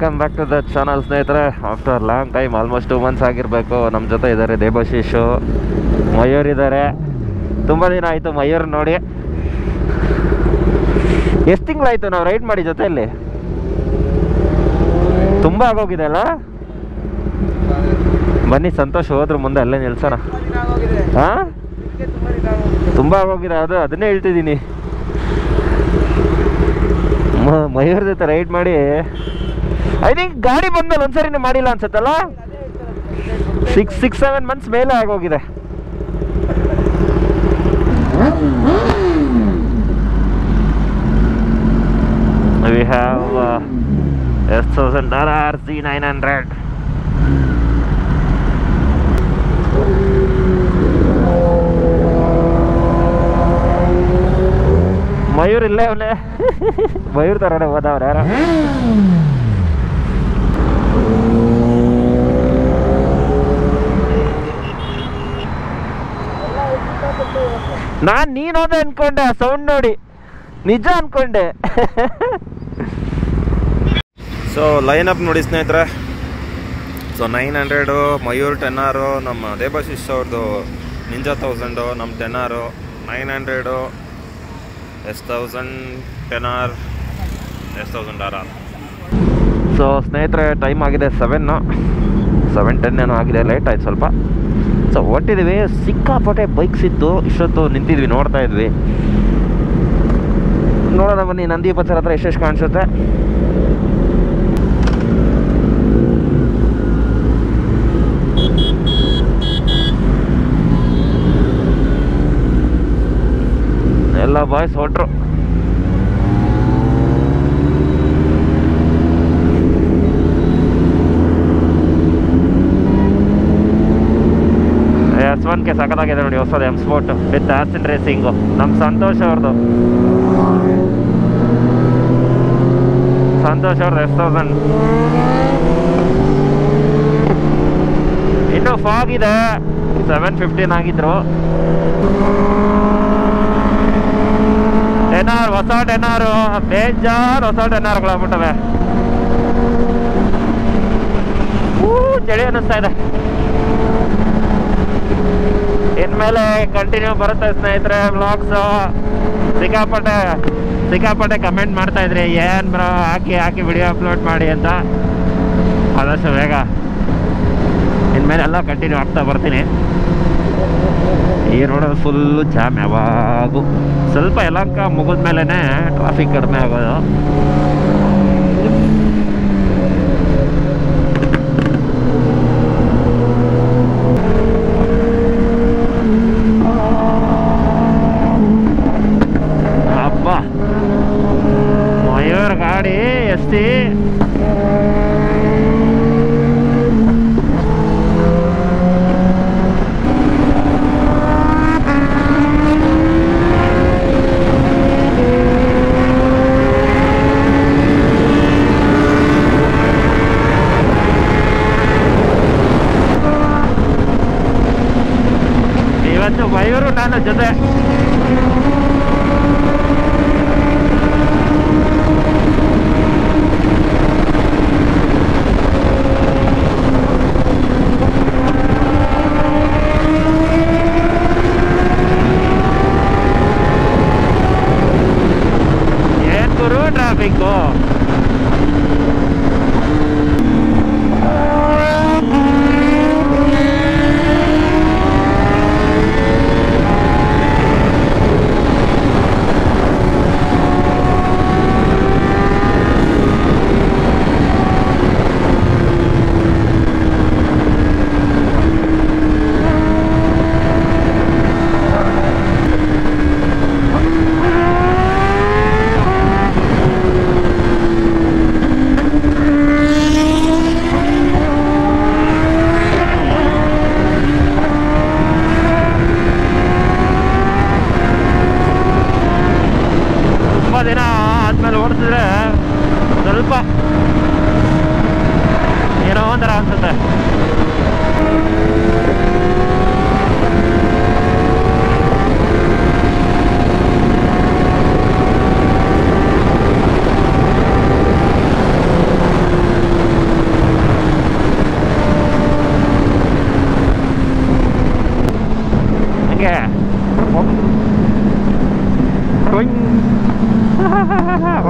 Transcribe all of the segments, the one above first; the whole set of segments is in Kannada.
Welcome back to the channel ಸ್ನೇಹಿತರೆ after long time almost two months ಆಗಿರಬೇಕು ನಮ್ಮ ಜೊತೆ ಇದ್ದಾರೆ ದೇಬಶೀಶು ಮಯೂರ್ ಇದ್ದಾರೆ ತುಂಬ ದಿನ ಆಯಿತು ಮಯೂರ್ ನೋಡಿ ಎಷ್ಟು ತಿಂಗಳಾಯಿತು ನಾವು ರೈಡ್ ಮಾಡಿ ಜೊತೆಯಲ್ಲಿ ತುಂಬ ಆಗೋಗಿದೆ ಅಲ್ಲ ಬನ್ನಿ ಸಂತೋಷ್ ಹೋದ್ರು ಮುಂದೆ ಅಲ್ಲೇ ನಿಲ್ಸೋಣ ಹಾಂ ತುಂಬ ಆಗೋಗಿದೆ ಅದು ಅದನ್ನೇ ಹೇಳ್ತಿದ್ದೀನಿ ಮ- ಮಯೂರ್ ಜೊತೆ ರೈಡ್ ಮಾಡಿ ಐ ಥಿಂಕ್ ಗಾಡಿ ಬಂದ್ಮೇಲೆ ಒಂದ್ಸರಿನೇ ಮಾಡಿಲ್ಲ ಅನ್ಸುತ್ತಲ್ಲ ಸಿಕ್ಸ್ ಸಿಕ್ಸ್ ಸೆವೆನ್ ಮಂತ್ಸ್ ಮೇಲೆ ಆಗೋಗಿದೆ we have uh, S1000 RC 900 Mayur ಇಲ್ಲೇ ಅವನೇ ಮಯೂರ್ ತರನೇ ಹೋದವ್ರು ಯಾರ ನಾನ್ ನೀನ್ ಹೋದೆ ಅನ್ಕೊಂಡೆ ಸೌಂಡ್ ನೋಡಿ ನಿಜ ಅನ್ಕೊಂಡೆ ಸೊ ಲೈನ್ ಅಪ್ ನೋಡಿ ಸ್ನೇಹಿತರೆ so nine hundred Mayur ten R ನಮ್ಮ ದೇಬಾಶಿಶ್ ಅವ್ರದ್ದು ನಿಂಜಾ ತೌಸಂಡು ನಮ್ಮ ten R nine hundred S thousand ten R S thousand R R so ಸ್ನೇಹಿತರೆ ಟೈಮ್ ಆಗಿದೆ ಸೆವೆನ್ನು ಸೆವೆನ್ ಟೆನ್ ಏನೋ ಆಗಿದೆ ಲೇಟ್ ಆಯ್ತು ಸ್ವಲ್ಪ ಸೊ ಹೊಟ್ಟಿದ್ದೀವಿ ಸಿಕ್ಕಾಪಟ್ಟೆ ಬೈಕ್ಸ್ ಇತ್ತು ಇಷ್ಟೊತ್ತು ನಿಂತಿದ್ವಿ ನೋಡ್ತಾ ಇದ್ವಿ ನೋಡೋಣ ಬನ್ನಿ ನಂದಿ ಪಚ್ಚರ ಹತ್ರ ಎಷ್ಟೆಷ್ಟು ಕಾಣಿಸುತ್ತೆ ಎಲ್ಲ ಬಾಯ್ಸ್ ಹೊಟ್ರು ಎಸ್ ಒನ್ಗೆ ಸಖತ್ತಾಗಿದೆ ನೋಡಿ ಹೊಸದು ಎಮ್ ಸ್ಪೋರ್ಟ್ ವಿತ್ ಆಸಿನ್ ರೇಸಿಂಗು ನಮ್ಮ ಸಂತೋಷ್ ಅವ್ರದ್ದು ಸಂತೋಷ್ ಅವ್ರದ್ದು ಎಸ್ ತೌಸಂಡ್ ಇನ್ನೂ ಫಾಗ್ ಇದೆ ಸೆವೆನ್ ಫಿಫ್ಟೀನ್ ಆಗಿದ್ರು ಟೆನ್ ಆರ್ ಹೊಸ ಟೆನ್ ಆರು ಬೇಜಾರು ಹೊಸ ಟೆನ್ ಆರ್ಗಳಾಗ್ಬಿಟ್ಟವೆ ಹೂ ಚಳಿ ಅನ್ನಿಸ್ತಾ ಇದೆ ಇನ್ಮೇಲೆ ಕಂಟಿನ್ಯೂ ಬರುತ್ತೆ ಸ್ನೇಹಿತರೆ ವ್ಲಾಗ್ಸು ಸಿಕ್ಕಾಪಟ್ಟೆ ಸಿಕ್ಕಾಪಟ್ಟೆ ಕಮೆಂಟ್ ಮಾಡ್ತಾ ಇದ್ರಿ ಏನ್ ಬ್ರೋ ಹಾಕಿ ಹಾಕಿ ವಿಡಿಯೋ ಅಪ್ಲೋಡ್ ಮಾಡಿ ಅಂತ ಆದಷ್ಟು ಬೇಗ ಇನ್ಮೇಲೆ ಎಲ್ಲ ಕಂಟಿನ್ಯೂ ಆಗ್ತಾ ಬರ್ತೀನಿ ಈ ನೋಡೋದು ಫುಲ್ಲು ಜಾಮ್ ಯಾವಾಗೂ ಸ್ವಲ್ಪ ಯಲಂಕ ಮುಗಿದ ಮೇಲೇ ಟ್ರಾಫಿಕ್ ಕಡಿಮೆ ಆಗೋದು ಅಬ್ಬ ಮಯೂರ್ ಗಾಡಿ ಎಸ್ಟಿ ಇವತ್ತು ಮಯೂರು ನಾನು ಜೊತೆ ಏನ್ ಗುರು ಟ್ರಾಫಿಕ್ಕು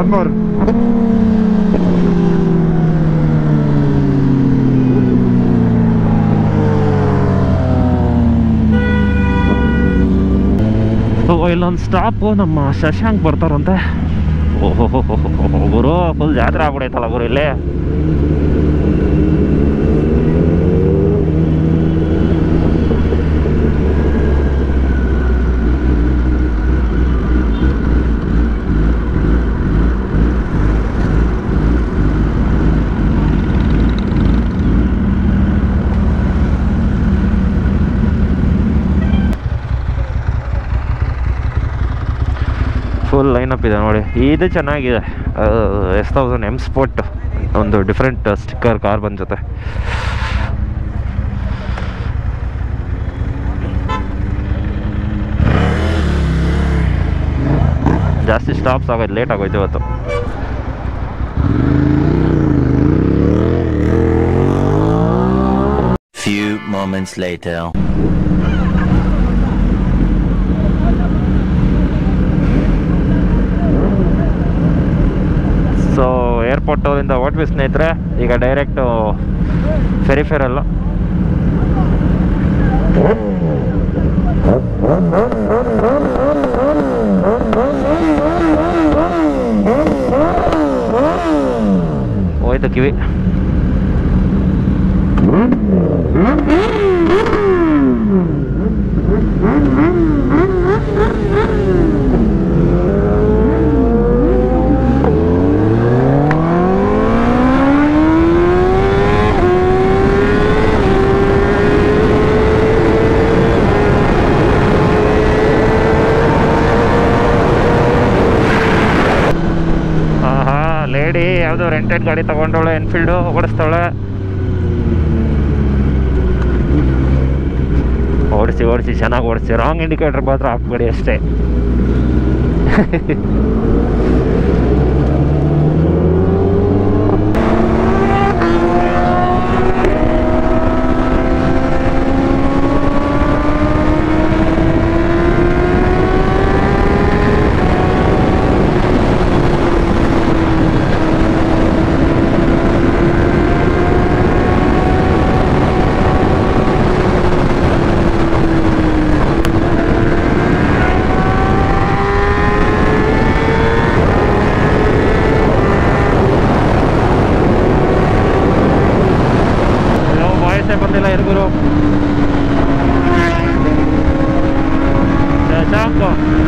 ಒನ್ ಮೋರ್ ಸೊ ಇಲ್ಲೊಂದು ಸ್ಟಾಪು ನಮ್ಮ ಶಶಾಂಕ್ ಬರ್ತಾರಂತೆ ಓಹೋ ಗುರು ಫುಲ್ ಜಾತ್ರೆ ಆಗ್ಬಿಡೈತಲ್ಲ ಗುರು ಇಲ್ಲಿ ಫುಲ್ ಲೈನಪ್ ಇದೆ ನೋಡಿ ಇದು ಚೆನ್ನಾಗಿದೆ ಎಸ್ ತೌಸಂಡ್ ಎಮ್ ಸ್ಪೋರ್ಟ್ ಒಂದು ಡಿಫ್ರೆಂಟ್ ಸ್ಟಿಕ್ಕರ್ ಕಾರ್ ಬಂದ್ ಜೊತೆ ಜಾಸ್ತಿ ಸ್ಟಾಪ್ಸ್ ಆಗೋದು ಲೇಟ್ ಆಗೋಯ್ತು ಇವತ್ತು Few moments later. So airport ಅವರಿಂದ ಹೊಟ್ವಿ ಸ್ನೇಹಿತರೆ ಈಗ ಡೈರೆಕ್ಟು ಫೆರಿಫೆರಲ್ಲ ಹೋಯ್ತು ಕಿವಿ ಆಹಾ ಲೇಡಿ ಯಾವುದೋ ರೆಂಟೆಡ್ ಗಾಡಿ ತಗೊಂಡವಳೆ ಎನ್ಫೀಲ್ಡು ಓಡಿಸ್ತಾವಳೆ ಓಡಿಸಿ ಓಡಿಸಿ ಚೆನ್ನಾಗಿ ಓಡಿಸಿ ರಾಂಗ್ ಇಂಡಿಕೇಟರ್ ಮಾತ್ರ ಹಾಕ್ಬೇಡಿ ಅಷ್ಟೇ ಅಯ್ಯೋ ವಾಯ್ಸೇ ಬಂದಿಲ್ಲ ಇರ್ಗುರು ಶಶಾಂಕ್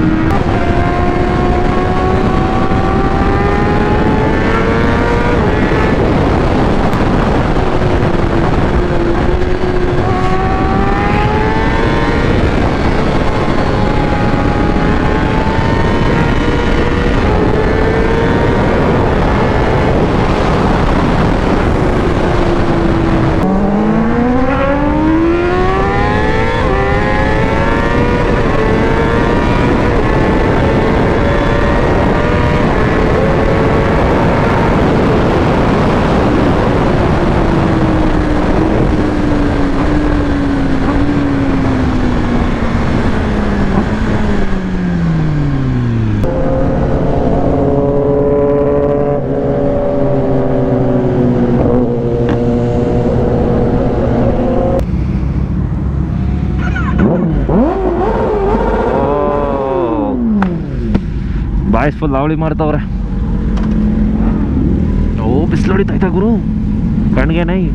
ಬಾಯ್ಸ್ ಫುಲ್ ಅವಳಿ ಮಾಡ್ತಾವ್ರೆ ಓ ಬಿಸಿಲು ಹೊಡಿತೈತ ಗುರು ಕಣ್ಗೆ ನೈ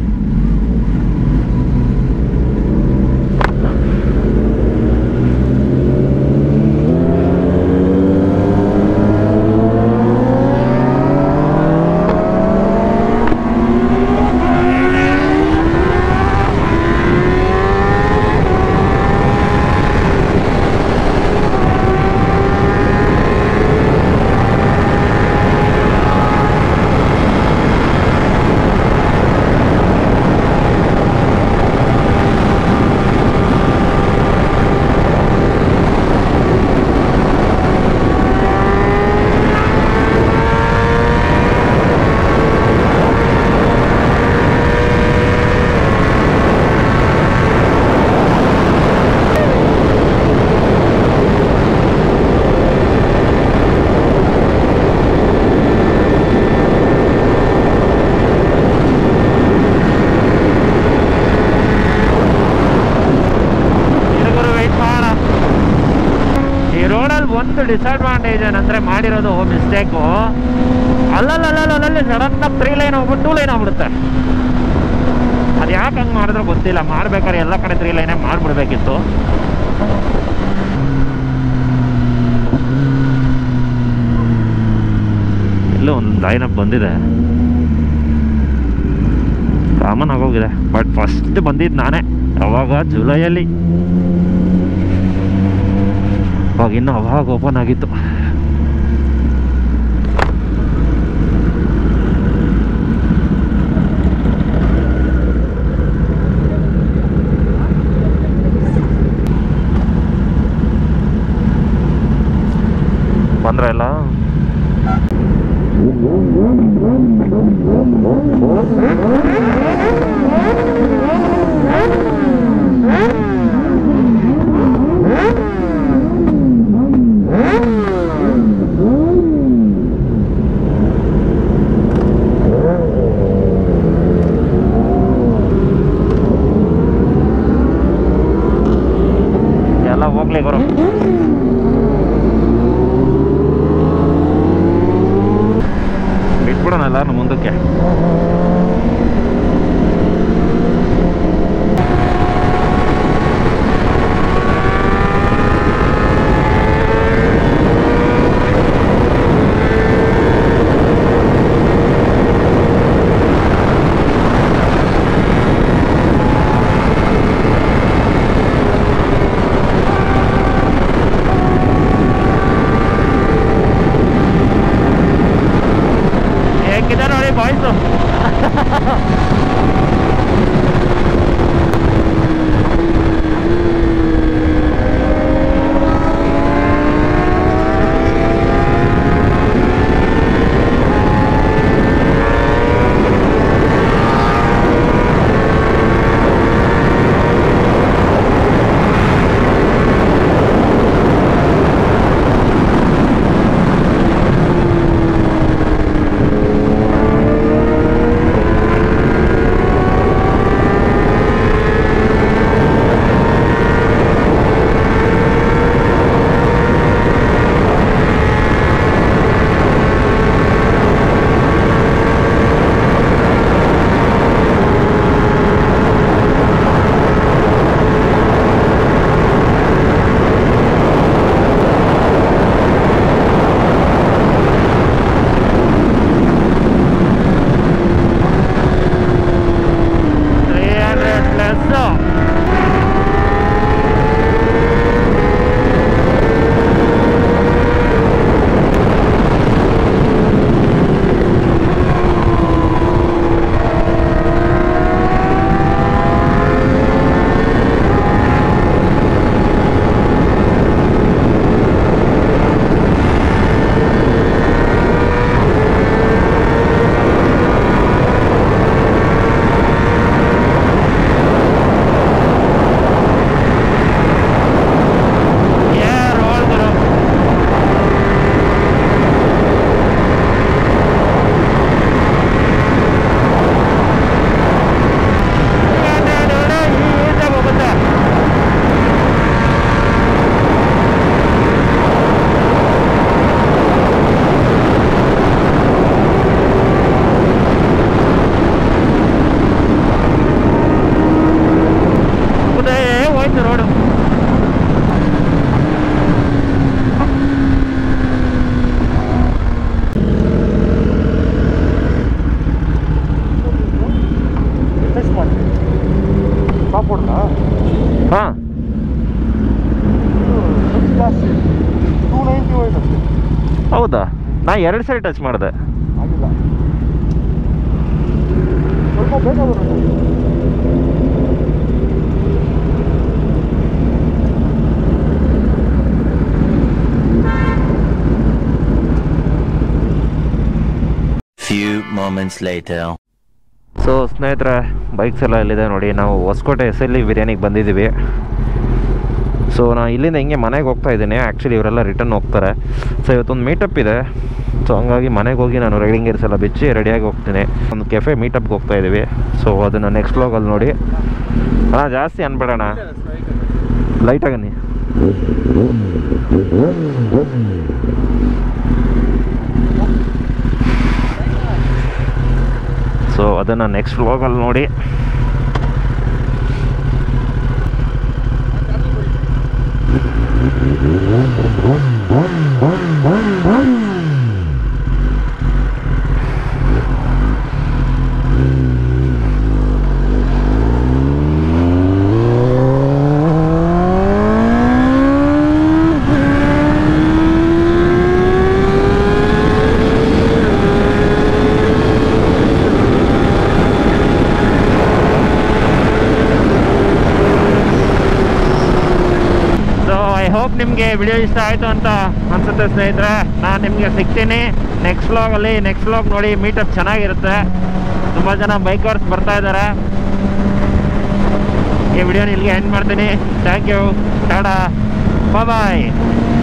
ಒಂದು ಡಿಸಡ್ವಾಂಟೇಜ್ ಏನಂದ್ರೆ ಮಾಡಿರೋದು ಮಿಸ್ಟೇಕು ಅಲ್ಲಲ್ಲಲ್ಲಲ್ಲಿ ಸಡನ್ ತ್ರೀ ಲೈನ್ ಹೋಗ್ಬಿಟ್ಟು ಟೂ ಲೈನ್ ಆಗ್ಬಿಡುತ್ತೆ ಅದು ಯಾಕೆ ಹಂಗೆ ಮಾಡಿದ್ರೆ ಗೊತ್ತಿಲ್ಲ ಮಾಡ್ಬೇಕಾದ್ರೆ ಎಲ್ಲ ಕಡೆ ತ್ರೀ ಲೈನೇ ಮಾಡಿಬಿಡ್ಬೇಕಿತ್ತು ಎಲ್ಲೋ ಒಂದು ಲೈನ್ ಅಪ್ ಬಂದಿದೆ ಕಾಮನ್ ಆಗೋಗಿದೆ ಬಟ್ ಫಸ್ಟ್ ಬಂದಿದ್ದು ನಾನೇ ಅವಾಗ ಜುಲೈಯಲ್ಲಿ ಅವಾಗ ಇನ್ನು ಅವಾಗ ಓಪನ್ ಆಗಿತ್ತು ಬಂದ್ರ ಎಲ್ಲ ಎಲ್ಲ ಹೋಗ್ಲಿ ಗುರು ಬಿಟ್ಬಿಡೋಣ ಎಲ್ಲಾರು ಮುಂದಕ್ಕೆ ಹೇಗಿದೆ ನೋಡಿ boys three hundred plus a roll ಗುರು ಈಸಿಯಾಗಿ ಹೋಗುತ್ತೆ ಮುಗ್ದೇ ಹೋಯ್ತು ರೋಡು ಟೆಸ್ಟ್ ಮಾಡಿ ಟಾಪ್ ಹೊಡ್ದಾ ಹಾಂ ಸ್ವಲ್ಪ ಜಾಸ್ತಿ ಟೂ ನೈಂಟಿ ಹೋಯ್ತಂತೆ ಹೌದಾ ನಾ ಎರಡು ಸರಿ ಟಚ್ ಮಾಡಿದೆ ಆಗಿಲ್ಲ ಸ್ವಲ್ಪ ಬೇಗ ಬರುತ್ತೆ Few moments later. ಸೊ ಸ್ನೇಹಿತರೆ ಬೈಕ್ಸ್ ಎಲ್ಲ ಎಲ್ಲಿದೆ ನೋಡಿ ನಾವು ಹೊಸಕೋಟೆ ಎಸ್ ಎಲ್ ಇ ಬಿರಿಯಾನಿಗೆ ಬಂದಿದ್ದೀವಿ ಸೊ ನಾನು ಇಲ್ಲಿಂದ ಹಿಂಗೆ ಮನೆಗೆ ಹೋಗ್ತಾ ಇದ್ದೀನಿ ಆ್ಯಕ್ಚುಲಿ ಇವರೆಲ್ಲ ರಿಟರ್ನ್ ಹೋಗ್ತಾರೆ ಸೊ ಇವತ್ತೊಂದು ಮೀಟಪ್ ಇದೆ ಸೊ ಹಂಗಾಗಿ ಮನೆಗೆ ಹೋಗಿ ನಾನು ರೈಡಿಂಗ್ ಗೇರ್ಸ್ ಎಲ್ಲ ಬಿಚ್ಚಿ ರೆಡಿಯಾಗಿ ಹೋಗ್ತೀನಿ ಒಂದು ಕೆಫೆ ಮೀಟಪ್ಗೆ ಹೋಗ್ತಾ ಇದ್ದೀವಿ ಸೊ ಅದನ್ನು ನೆಕ್ಸ್ಟ್ ವ್ಲಾಗಲ್ಲಿ ನೋಡಿ ಅಣ್ಣ ಜಾಸ್ತಿ ಅನ್ಬೇಡಣ ಲೈಟಾಗಿ ಸೊ ಅದನ್ನು ನೆಕ್ಸ್ಟ್ ವ್ಲಾಗಲ್ಲಿ ನೋಡಿ ಸೊ ಐ ಹೋಪ್ ನಿಮಗೆ ವಿಡಿಯೋ ಇಷ್ಟ ಆಯಿತು ಅಂತ ಅನ್ಸುತ್ತೆ ಸ್ನೇಹಿತರೆ ನಾನು ನಿಮಗೆ ಸಿಗ್ತೀನಿ ನೆಕ್ಸ್ಟ್ ವ್ಲಾಗಲ್ಲಿ ನೆಕ್ಸ್ಟ್ ವ್ಲಾಗ್ ನೋಡಿ ಮೀಟಪ್ ಚೆನ್ನಾಗಿರುತ್ತೆ ತುಂಬ ಜನ ಬೈಕರ್ಸ್ ಬರ್ತಾ ಇದ್ದಾರೆ ಈ ವಿಡಿಯೋನ ಇಲ್ಲಿಗೆ ಎಂಡ್ ಮಾಡ್ತೀನಿ ಥ್ಯಾಂಕ್ ಯು ಟಾಡಾ ಬಾಯ್